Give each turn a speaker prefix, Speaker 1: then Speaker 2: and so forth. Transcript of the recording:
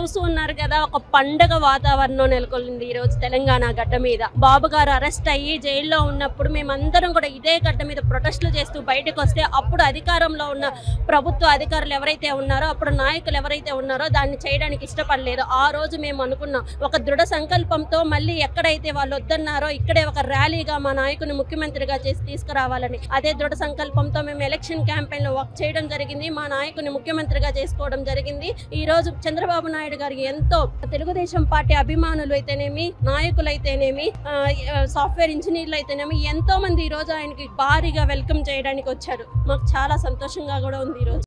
Speaker 1: చూస్తూ ఉన్నారు కదా ఒక పండగ వాతావరణం నెలకొల్లింది ఈ రోజు తెలంగాణ గడ్డ మీద బాబు గారు అరెస్ట్ అయ్యి జైల్లో ఉన్నప్పుడు మేమందరం కూడా ఇదే గడ్డ మీద ప్రొటెస్టులు చేస్తూ బయటకు వస్తే అప్పుడు అధికారంలో ఉన్న ప్రభుత్వ అధికారులు ఎవరైతే ఉన్నారో అప్పుడు నాయకులు ఎవరైతే ఉన్నారో దాన్ని చేయడానికి ఇష్టపడలేదు ఆ రోజు మేము అనుకున్నాం ఒక దృఢ సంకల్పంతో మళ్ళీ ఎక్కడైతే వాళ్ళు వద్దన్నారో ఇక్కడే ఒక ర్యాలీగా మా నాయకుని ముఖ్యమంత్రిగా చేసి తీసుకురావాలని అదే దృఢ సంకల్పంతో మేము ఎలక్షన్ క్యాంపెయిన్ లో వర్క్ చేయడం జరిగింది మా నాయకుని ముఖ్యమంత్రిగా చేసుకోవడం జరిగింది ఈ రోజు చంద్రబాబు నాయుడు గారికి ఎంతో తెలుగుదేశం పార్టీ అభిమానులు అయితేనేమి నాయకులు అయితేనేమి ఆ, సాఫ్ట్వేర్ ఇంజనీర్లు అయితేనేమి ఎంతో మంది ఈ రోజు ఆయనకి భారీగా వెల్కమ్ చేయడానికి వచ్చారు మాకు చాలా సంతోషంగా కూడా ఉంది ఈ రోజు